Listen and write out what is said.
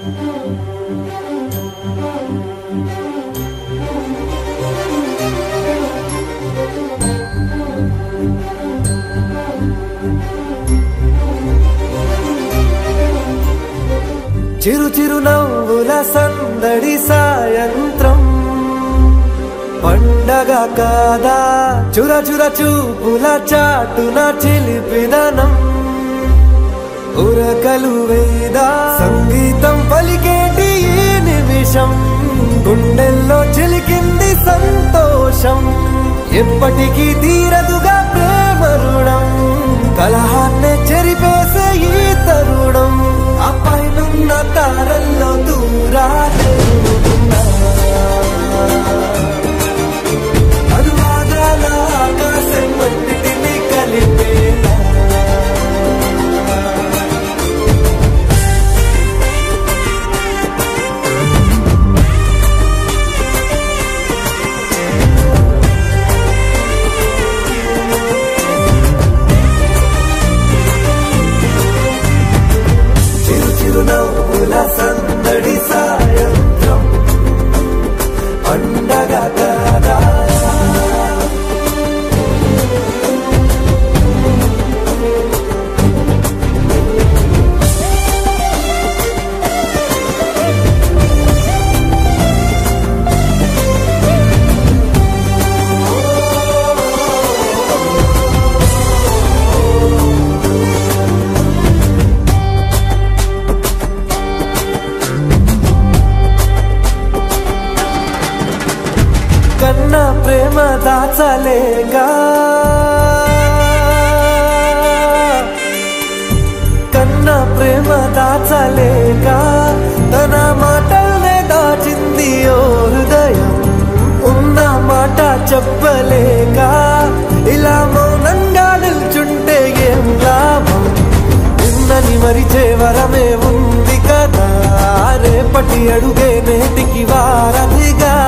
చిరు చిరు నవ్వుల సందడి సాయంత్రం పండగ కాదా చుర చుర చూపుల చాటున చిలిపిదనం ఉరకలు వేదా సంగీతం పలికేటి ఈ నిమిషం గుండెల్లో చిలికింది సంతోషం ఎప్పటికీ తీరదుగా ప్రేమ రుణం కలహాన్నే చెరిపేసే ఈ తరుణం ఆ పైనున్న తారల్లో దూరాలే అనువాదాల ఆకాశం వంటిని కలిపేలా చిరు చిరు నవ్వుల సందడి సాయంత్రం పండగ కాదా కన్నా ప్రేమ దాచలేగా కన్నా ప్రేమ దాచలేగా తన మాటల్నే దాచింది ఓ హృదయం ఉన్న మాట చెప్పలేక ఇలా మౌనంగా నిల్చుంటే ఏం లాభం నిన్నని మరిచే వరమే ఉంది కదా రేపటి అడుగే నేటికి వారధిగా